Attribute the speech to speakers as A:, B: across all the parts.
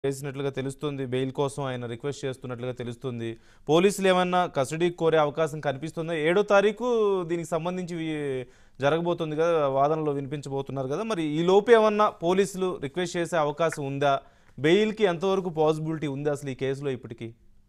A: చేసినట్లుగా తెలుస్తుంది బెయిల్ కోసం ఆయన రిక్వెస్ట్ చేస్తున్నట్లుగా తెలుస్తుంది పోలీసులు ఏమన్నా కస్టడీకి కోరే అవకాశం కనిపిస్తుందా ఏడో తారీఖు దీనికి సంబంధించి వి- జరగబోతుంది కదా వాదనలో వినిపించబోతున్నారు కదా మరి ఈ లోపు ఏమన్నా పోలీసులు రిక్వెస్ట్ చేసే అవకాశం ఉందా బెయిల్కి ఎంతవరకు పాసిబిలిటీ ఉంది అసలు ఈ కేసులో ఇప్పటికీ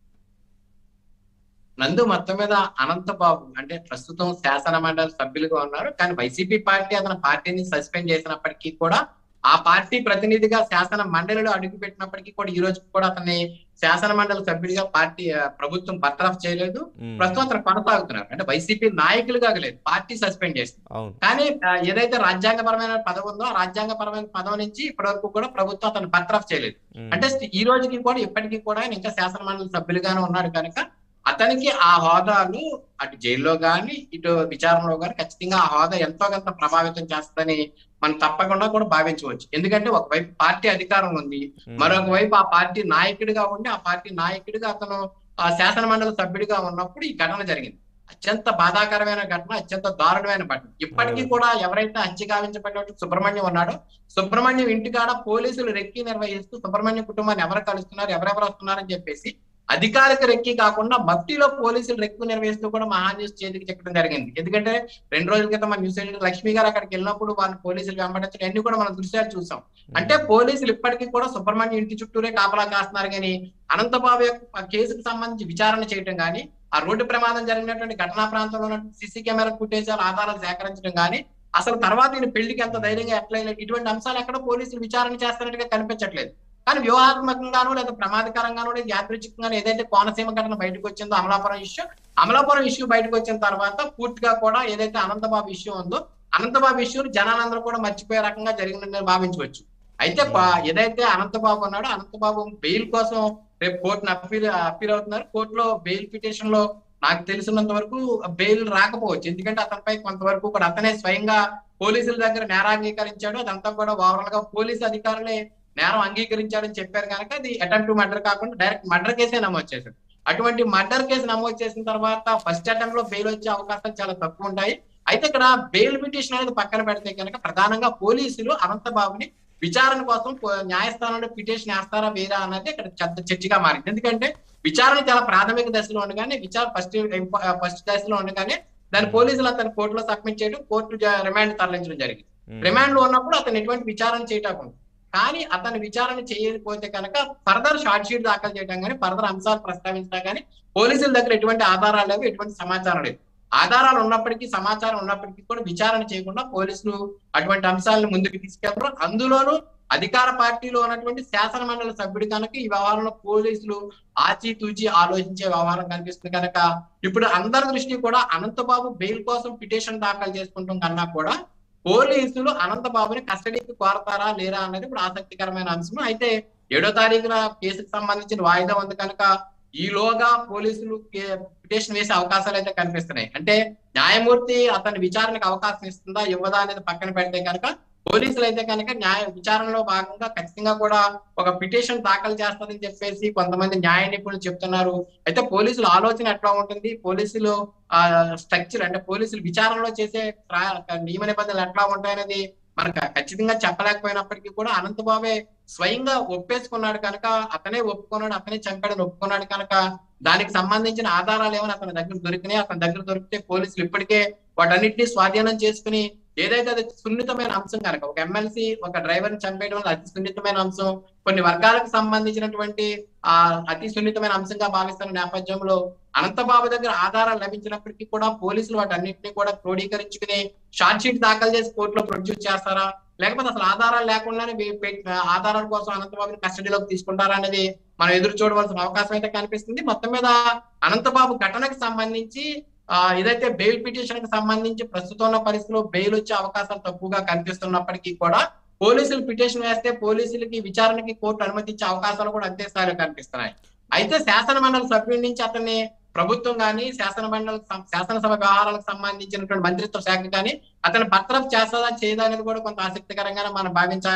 B: నందు మొత్తం మీద అనంతబాబు అంటే ప్రస్తుతం శాసన మండలి సభ్యులుగా ఉన్నారు కానీ వైసీపీ పార్టీ అతని పార్టీని సస్పెండ్ చేసినప్పటికీ కూడా ఆ పార్టీ ప్రతినిధిగా శాసన మండలిలో అడుగు పెట్టినప్పటికీ కూడా ఈ రోజు కూడా అతన్ని శాసన మండలి సభ్యుడిగా పార్టీ ఆ, ప్రభుత్వం బర్తరఫ్ చేయలేదు
A: ఉమ్,
B: ప్రస్తుతం అతను కొనసాగుతున్నారు అంటే వైసీపీ నాయకులుగా లేదు పార్టీ సస్పెండ్ చేసింది
A: అవును
B: కానీ ఆ, ఏదైతే రాజ్యాంగపరమైన పదవి ఉందో ఆ రాజ్యాంగపరమైన పదవి నుంచి ఇప్పటి వరకు కూడా ప్రభుత్వం అతను బర్తరఫ్ చేయలేదు
A: ఉమ్,
B: అంటే ఈ రోజుకి కూడా ఇప్పటికీ కూడా ఆయన ఇంకా శాసన మండలి సభ్యులుగానే ఉన్నాడు కనుక అతనికి ఆ హోదాలు అటు జైల్లో గాని ఇటు విచారణలో గాని ఖచ్చితంగా ఆ హోదా ఎంతో కొంత ప్రభావితం చేస్తుందని మనం తప్పకుండా కూడా భావించవచ్చు ఎందుకంటే ఒకవైపు పార్టీ అధికారం ఉంది
A: ఉమ్,
B: మరొక వైపు ఆ పార్టీ నాయకుడిగా ఉండి ఆ పార్టీ నాయకుడిగా అతను ఆ శాసన మండలి సభ్యుడిగా ఉన్నప్పుడు ఈ ఘటన జరిగింది అత్యంత బాధాకరమైన ఘటన అత్యంత దారుణమైన ఘటన ఇప్పటికీ కూడా ఎవరైతే హత్య గావించబడినట్టు సుబ్రహ్మణ్యం ఉన్నాడో సుబ్రహ్మణ్యం ఇంటికాడ పోలీసులు రెక్కి నిర్వహిస్తూ సుబ్రహ్మణ్యం కుటుంబాన్ని ఎవరు కలుస్తున్నారు ఎవరెవరు వస్తున్నారని చెప్పేసి అధికారిక రెక్కి కాకుండా భక్తిలో పోలీసులు రెక్కు నిర్వహిస్తూ కూడా మహా న్యూస్ చేతికి చెప్పడం జరిగింది ఎందుకంటే రెండు రోజుల క్రితం మన న్యూస్ ఎడిటర్ లక్ష్మి గారు అక్కడికి వెళ్ళినప్పుడు వాళ్ళు పోలీసులు వెంబడించడం అన్ని కూడా మనం దృశ్యాలు చూసాం అంటే పోలీసులు ఇప్పటికీ కూడా సుబ్రహ్మణ్యం ఇంటి చుట్టూరే కాపలా కాస్తున్నారు కానీ అనంతబాబు యొక్క కేసుకు సంబంధించి విచారణ చేయడం కానీ ఆ రోడ్డు ప్రమాదం జరిగినటువంటి ఘటనా ప్రాంతంలో ఉన్న సీసీ కెమెరా ఫుటేజాలు ఆధారాలు సేకరించడం కానీ అసలు తర్వాత ఈయన పెళ్లికి ఎంత ధైర్యంగా ఎట్లా వెళ్ళాడు, ఇటువంటి అంశాలు ఎక్కడ పోలీసులు విచారణ చేస్తున్నట్టుగా కనిపించట్లేదు కానీ వ్యూహాత్మకంగానూ లేదా ప్రమాదకరంగానూ లేదా యాదృచ్ఛికంగానూ ఏదైతే కోనసీమ ఘటన బయటకు వచ్చిందో అమలాపురం ఇష్యూ అమలాపురం ఇష్యూ బయటకు వచ్చిన తర్వాత పూర్తిగా కూడా ఏదైతే అనంతబాబు ఇష్యూ ఉందో అనంతబాబు ఇష్యూని జనాలందరూ కూడా మర్చిపోయే రకంగా జరిగిందని భావించవచ్చు అయితే ప- ఏదైతే అనంతబాబు ఉన్నాడో అనంతబాబు బెయిల్ కోసం రేపు కోర్టును అప్పీల్ అప్పీల్ అవుతున్నారు కోర్టులో బెయిల్ పిటిషన్ లో నాకు తెలిసినంత వరకు బెయిల్ రాకపోవచ్చు ఎందుకంటే అతనిపై కొంతవరకు కూడా అతనే స్వయంగా పోలీసుల దగ్గర నేరాంగీకరించాడు అదంతా కూడా ఓవరాల్ గా పోలీసు అధికారులే నేరం అంగీకరించాడని చెప్పారు కనుక అది అటెంప్ట్ టు మర్డర్ కాకుండా డైరెక్ట్ మర్డర్ కేసే నమోదు చేశాడు అటువంటి మర్డర్ కేసు నమోదు చేసిన తర్వాత ఫస్ట్ అటెంప్ట్ లో బెయిల్ వచ్చే అవకాశాలు చాలా తక్కువ ఉంటాయి అయితే ఇక్కడ బెయిల్ పిటిషన్ అనేది పక్కన పెడితే కనుక ప్రధానంగా పోలీసులు అనంతబాబుని విచారణ కోసం పో- న్యాయస్థానంలో పిటిషన్ వేస్తారా వేరా అన్నది ఇక్కడ పెద్ద చర్చగా మారింది ఎందుకంటే విచారణ చాలా ప్రాథమిక దశలో ఉండగానే విచారణ ఫస్ట్ ఫస్ట్ దశలో ఉండగానే దాని పోలీసులు అతను కోర్టులో సబ్మిట్ చేయడం కోర్టు రిమాండ్ తరలించడం జరిగింది
A: ఉమ్,
B: రిమాండ్ లో ఉన్నప్పుడు అతను ఎటువంటి విచారణ చేయటం ఉంది. కానీ అతను విచారణ చేయకపోతే కనుక ఫర్దర్ షార్ట్ షీట్ దాఖలు చేయడం కానీ ఫర్దర్ అంశాలు ప్రస్తావించడం కానీ పోలీసుల దగ్గర ఎటువంటి ఆధారాలు లేవు ఎటువంటి సమాచారం లేదు ఆధారాలు ఉన్నప్పటికీ సమాచారం ఉన్నప్పటికీ కూడా విచారణ చేయకుండా పోలీసులు అటువంటి అంశాలను ముందుకు తీసుకెళ్తారు అందులోనూ అధికార పార్టీలో ఉన్నటువంటి శాసన మండలి సభ్యుడు కనుక ఈ వ్యవహారంలో పోలీసులు ఆచితూచి ఆలోచించే వ్యవహారం కనిపిస్తుంది కనుక ఇప్పుడు అందరి దృష్టి కూడా అనంతబాబు బెయిల్ కోసం పిటిషన్ దాఖలు చేసుకుంటాం కన్నా కూడా పోలీసులు అనంతబాబుని కస్టడీకి కోరతారా లేరా అనేది ఇప్పుడు ఆసక్తికరమైన అంశం అయితే ఏడో తారీఖున కేసుకు సంబంధించిన వాయిదా ఉంది కనుక ఈలోగా పోలీసులు పిటిషన్ వేసే అవకాశాలు అయితే కనిపిస్తున్నాయి అంటే న్యాయమూర్తి అతని విచారణకు అవకాశం ఇస్తుందా ఇవ్వదా అనేది పక్కన పెడితే కనుక పోలీసులు అయితే కనుక న్యాయ విచారణలో భాగంగా ఖచ్చితంగా కూడా ఒక పిటిషన్ దాఖలు చేస్తారని చెప్పేసి కొంతమంది న్యాయ నిపుణులు చెప్తున్నారు అయితే పోలీసుల ఆలోచన ఎట్లా ఉంటుంది పోలీసులు ఆ స్ట్రక్చర్ అంటే పోలీసులు విచారణలో చేసే ప్రా- నియమ నిబంధనలు ఎట్లా ఉంటాయనేది మనకు ఖచ్చితంగా చెప్పలేకపోయినప్పటికీ కూడా అనంతబాబే స్వయంగా ఒప్పేసుకున్నాడు కనుక అతనే ఒప్పుకున్నాడు అతనే చంపాడని ఒప్పుకున్నాడు కనుక దానికి సంబంధించిన ఆధారాలు ఏమైనా అతని దగ్గర దొరికినాయి అతని దగ్గర దొరికితే పోలీసులు ఇప్పటికే వాటన్నిటిని స్వాధీనం చేసుకుని ఏదైతే అది సున్నితమైన అంశం కనుక ఒక ఎమ్మెల్సీ ఒక డ్రైవర్ ని చంపేయడం వల్ల అతి సున్నితమైన అంశం కొన్ని వర్గాలకు సంబంధించినటువంటి ఆ అతి సున్నితమైన అంశంగా భావిస్తున్న నేపథ్యంలో అనంతబాబు దగ్గర ఆధారాలు లభించినప్పటికీ కూడా పోలీసులు వాటన్నిటిని కూడా క్రోడీకరించుకుని షార్ట్ షీట్ దాఖలు చేసి కోర్టులో ప్రొడ్యూస్ చేస్తారా లేకపోతే అసలు ఆధారాలు లేకుండానే వీ- పెట్- ఆధారాల కోసం అనంతబాబుని కస్టడీలోకి తీసుకుంటారా అనేది మనం ఎదురు చూడవలసిన అవకాశం అయితే కనిపిస్తుంది మొత్తం మీద అనంతబాబు ఘటనకు సంబంధించి ఆ ఏదైతే బెయిల్ పిటిషన్ కి సంబంధించి ప్రస్తుతం ఉన్న పరిస్థితిలో బెయిల్ వచ్చే అవకాశాలు తక్కువగా కనిపిస్తున్నప్పటికీ కూడా పోలీసులు పిటిషన్ వేస్తే పోలీసులకి విచారణకి కోర్టు అనుమతించే అవకాశాలు కూడా అంతే స్థాయిలో కనిపిస్తున్నాయి అయితే శాసన మండలి సభ్యుడి నుంచి అతన్ని ప్రభుత్వం కానీ శాసన మండలి సం- శాసనసభ వ్యవహారాలకు సంబంధించినటువంటి మంత్రిత్వ శాఖ కానీ అతను బర్తరఫ్ చేస్తుందా చేయదా అనేది కూడా కొంత ఆసక్తికరంగానే మనం భావించాలి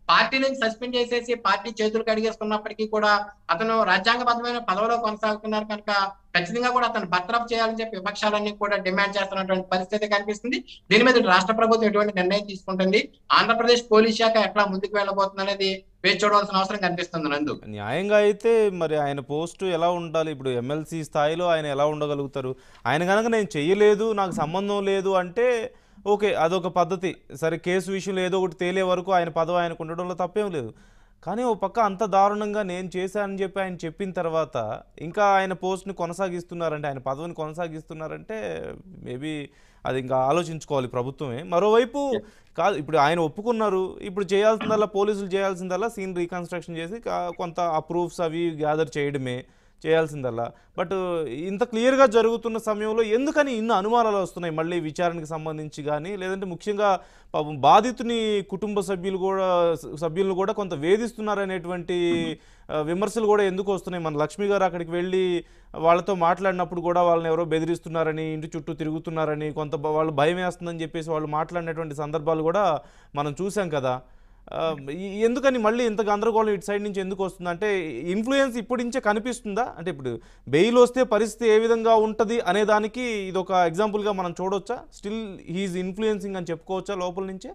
B: పార్టీ నుంచి సస్పెండ్ చేసేసి పార్టీ చేతులు కడిగేసుకున్నప్పటికీ కూడా అతను రాజ్యాంగబద్ధమైన పదవిలో కొనసాగుతున్నారు కనుక ఖచ్చితంగా కూడా అతను బర్తరఫ్ చేయాలని చెప్పి విపక్షాలన్నీ కూడా డిమాండ్ చేస్తున్నటువంటి పరిస్థితి కనిపిస్తుంది దీని మీద రాష్ట్ర ప్రభుత్వం ఎటువంటి నిర్ణయం తీసుకుంటుంది ఆంధ్రప్రదేశ్ పోలీస్ శాఖ ఎట్లా ముందుకు వెళ్ళబోతుంది అనేది వేచి చూడవలసిన అవసరం కనిపిస్తుంది నందు
A: న్యాయంగా అయితే మరి ఆయన పోస్టు ఎలా ఉండాలి ఇప్పుడు ఎమ్మెల్సీ స్థాయిలో ఆయన ఎలా ఉండగలుగుతారు ఆయన కనుక నేను చెయ్యలేదు నాకు సంబంధం లేదు అంటే ఓకే అదొక పద్ధతి సరే కేసు విషయంలో ఏదో ఒకటి తేలే వరకు ఆయన పదవి ఆయనకు ఉండడంలో తప్పేం లేదు కానీ ఓ పక్క అంత దారుణంగా నేను చేశానని చెప్పి ఆయన చెప్పిన తర్వాత ఇంకా ఆయన పోస్ట్ని కొనసాగిస్తున్నారంటే ఆయన పదవిని కొనసాగిస్తున్నారంటే మేబీ అది ఇంకా ఆలోచించుకోవాలి ప్రభుత్వమే మరోవైపు కాదు ఇప్పుడు ఆయన ఒప్పుకున్నారు ఇప్పుడు చేయాల్సిందల్లా పోలీసులు చేయాల్సిందల్లా సీన్ రీకన్స్ట్రక్షన్ చేసి కా- కొంత ఆ ప్రూఫ్స్ అవి గ్యాదర్ చేయడమే చేయాల్సిందల్లా బట్ ఇంత క్లియర్గా జరుగుతున్న సమయంలో ఎందుకని ఇన్ని అనుమానాలు వస్తున్నాయి మళ్ళీ విచారణకు సంబంధించి కానీ లేదంటే ముఖ్యంగా పాపం బాధితుని కుటుంబ సభ్యులు కూడా సభ్యులను కూడా కొంత వేధిస్తున్నారనేటువంటి ఆ, విమర్శలు కూడా ఎందుకు వస్తున్నాయి మన లక్ష్మి గారు అక్కడికి వెళ్ళి వాళ్ళతో మాట్లాడినప్పుడు కూడా వాళ్ళని ఎవరో బెదిరిస్తున్నారని ఇంటి చుట్టూ తిరుగుతున్నారని కొంత బ- వాళ్ళు భయం వేస్తుందని చెప్పేసి వాళ్ళు మాట్లాడినటువంటి సందర్భాలు కూడా మనం చూసాం కదా ఆ, ఈ- ఎందుకని మళ్ళీ ఇంత గందరగోళం ఇటు సైడ్ నుంచి ఎందుకు వస్తుంది అంటే ఇన్ఫ్లుయెన్స్ ఇప్పటి నుంచే కనిపిస్తుందా అంటే ఇప్పుడు బెయిల్ వస్తే పరిస్థితి ఏ విధంగా ఉంటుంది అనే దానికి ఇది ఒక ఎగ్జాంపుల్గా మనం చూడొచ్చా స్టిల్ హీఈస్ ఇన్ఫ్లుయెన్సింగ్ అని చెప్పుకోవచ్చా లోపల నుంచే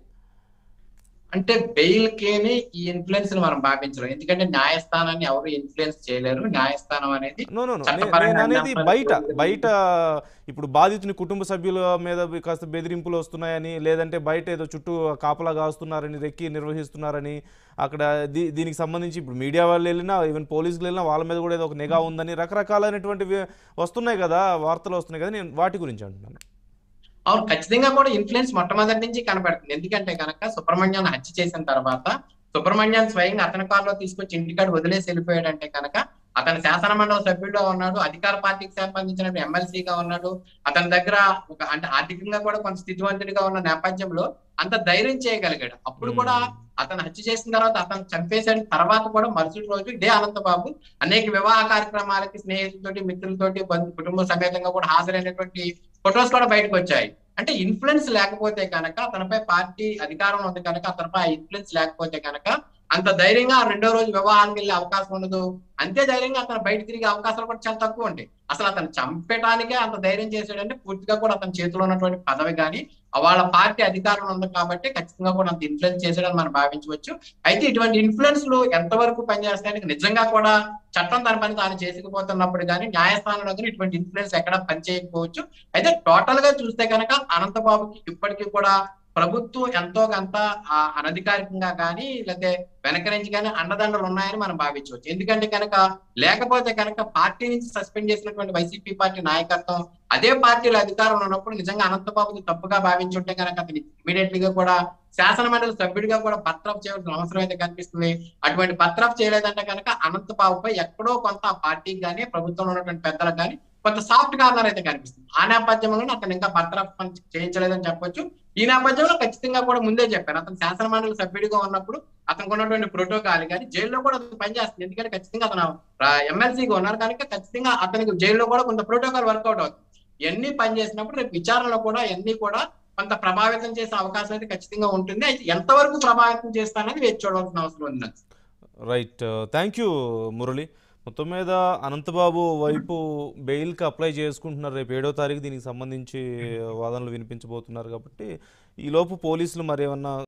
B: అంటే బెయిల్ కేని ఈ ఇన్ఫ్లుయెన్స్ మనం భావించలేం ఎందుకంటే న్యాయస్థానాన్ని ఎవరు ఇన్ఫ్లుయెన్స్ చేయలేరు న్యాయస్థానం అనేది
A: నో నో నో
B: చట్టపరంగా
A: నేను అనేది
B: అన్యాయం
A: బయట
B: జరుగుతుంది.
A: బయట ఇప్పుడు బాధితుని కుటుంబ సభ్యుల మీద కాస్త బెదిరింపులు వస్తున్నాయని లేదంటే బయట ఏదో చుట్టూ కాపలా కాస్తున్నారని రెక్కి నిర్వహిస్తున్నారని అక్కడ దీ దీనికి సంబంధించి ఇప్పుడు మీడియా వాళ్ళు వెళ్ళినా ఈవెన్ పోలీసులు వెళ్ళినా వాళ్ళ మీద కూడా ఏదో ఒక నిఘా ఉందని రకరకాలైనటువంటి వి- వస్తున్నాయి కదా వార్తలు వస్తున్నాయి కదా నేను వాటి గురించి అంటున్నాను
B: అవును ఖచ్చితంగా కూడా ఇన్ఫ్లుయెన్స్ మొట్టమొదటి నుంచి కనబడుతుంది ఎందుకంటే కనుక సుబ్రహ్మణ్యాన్ని హత్య చేసిన తర్వాత సుబ్రహ్మణ్యాన్ని స్వయంగా అతని కారులో తీసుకొచ్చి ఇంటికాడ వదిలేసి వెళ్ళిపోయాడంటే కనుక అతను శాసన మండలి సభ్యుడిగా ఉన్నాడు అధికార పార్టీకి సంబంధించిన ఎమ్మెల్సీగా ఉన్నాడు అతని దగ్గర ఒక అంటే ఆర్థికంగా కూడా కొంత స్థితివంతుడిగా ఉన్న నేపథ్యంలో అంత ధైర్యం చేయగలిగాడు అప్పుడు కూడా అతను హత్య చేసిన తర్వాత అతను చంపేసిన తర్వాత కూడా మరుసటి రోజు ఇదే అనంతబాబు అనేక వివాహ కార్యక్రమాలకి స్నేహితులతోటి మిత్రులతోటి బంధు కుటుంబ సమేతంగా కూడా హాజరైనటువంటి ఫొటోస్ కూడా బయటకు వచ్చాయి అంటే ఇన్ఫ్లుయెన్స్ లేకపోతే కనుక అతనిపై పార్టీ అధికారం ఉంది కనుక అతనిపై ఇన్ఫ్లుయెన్స్ లేకపోతే కనుక అంత ధైర్యంగా ఆ రెండో రోజు వివాహానికి వెళ్ళే అవకాశం ఉండదు అంతే ధైర్యంగా అతను బయట తిరిగే అవకాశాలు కూడా చాలా తక్కువ ఉంటాయి అసలు అతను చంపేటానికే అంత ధైర్యం చేశాడంటే పూర్తిగా కూడా అతని చేతిలో ఉన్నటువంటి పదవి కానీ వాళ్ళ పార్టీ అధికారం ఉంది కాబట్టి ఖచ్చితంగా కూడా అంత ఇన్ఫ్లుయెన్స్ చేశాడని మనం భావించవచ్చు అయితే ఇటువంటి ఇన్ఫ్లుయెన్స్ లు ఎంతవరకు పనిచేస్తాయని నిజంగా కూడా చట్టం తన పని తాను చేసుకుపోతున్నప్పుడు కానీ న్యాయస్థానంలో కానీ ఇటువంటి ఇన్ఫ్లుయెన్స్ ఎక్కడ పనిచేయకపోవచ్చు అయితే టోటల్ గా చూస్తే కనుక అనంతబాబుకి ఇప్పటికీ కూడా ప్రభుత్వం ఎంతో కొంత ఆ, అనధికారికంగా కానీ లేకపోతే వెనక నుంచి కానీ అండదండలు ఉన్నాయని మనం భావించవచ్చు ఎందుకంటే కనుక లేకపోతే కనుక పార్టీ నుంచి సస్పెండ్ చేసినటువంటి వైసీపీ పార్టీ నాయకత్వం అదే పార్టీలో అధికారంలో ఉన్నప్పుడు నిజంగా అనంతబాబుని తప్పుగా భావించుంటే కనుక అతని ఇమీడియట్లీ గా కూడా శాసన మండలి సభ్యుడిగా కూడా బర్తరఫ్ చేయవలసిన అవసరం అయితే కనిపిస్తుంది అటువంటి బర్తరఫ్ చేయలేదంటే కనుక అనంతబాబుపై ఎక్కడో కొంత ఆ పార్టీకి కానీ ప్రభుత్వంలో ఉన్నటువంటి పెద్దలకు కానీ కొంత సాఫ్ట్ కార్నర్ అయితే కనిపిస్తుంది ఆ నేపథ్యంలో అతను ఇంకా బర్తరఫ్ పని చేయించలేదని చెప్పొచ్చు ఈ నేపథ్యంలో ఖచ్చితంగా కూడా ముందే చెప్పాను అతను శాసన మండలి సభ్యుడిగా ఉన్నప్పుడు అతనికి ఉన్నటువంటి ప్రోటోకాల్ కానీ జైల్లో కూడా అతను పనిచేస్తుంది ఎందుకంటే ఖచ్చితంగా అతను ఎమ్మెల్సీగా ఉన్నారు కనుక ఖచ్చితంగా అతనికి జైల్లో కూడా కొంత ప్రోటోకాల్ వర్కౌట్ అవుతుంది ఇవన్నీ పనిచేసినప్పుడు రేపు విచారణలో కూడా ఇవన్నీ కూడా కొంత ప్రభావితం చేసే అవకాశం అయితే ఖచ్చితంగా ఉంటుంది అయితే ఎంతవరకు ప్రభావితం చేస్తానని వేచి చూడవలసిన అవసరం ఉంది నాకు.
A: రైట్ థ్యాంక్ యూ మురళి మొత్తం మీద అనంతబాబు వైపు బెయిల్కి అప్లై చేసుకుంటున్నారు రేపు ఏడో తారీఖు దీనికి సంబంధించి వాదనలు వినిపించబోతున్నారు కాబట్టి ఈలోపు పోలీసులు మరి ఏమన్నా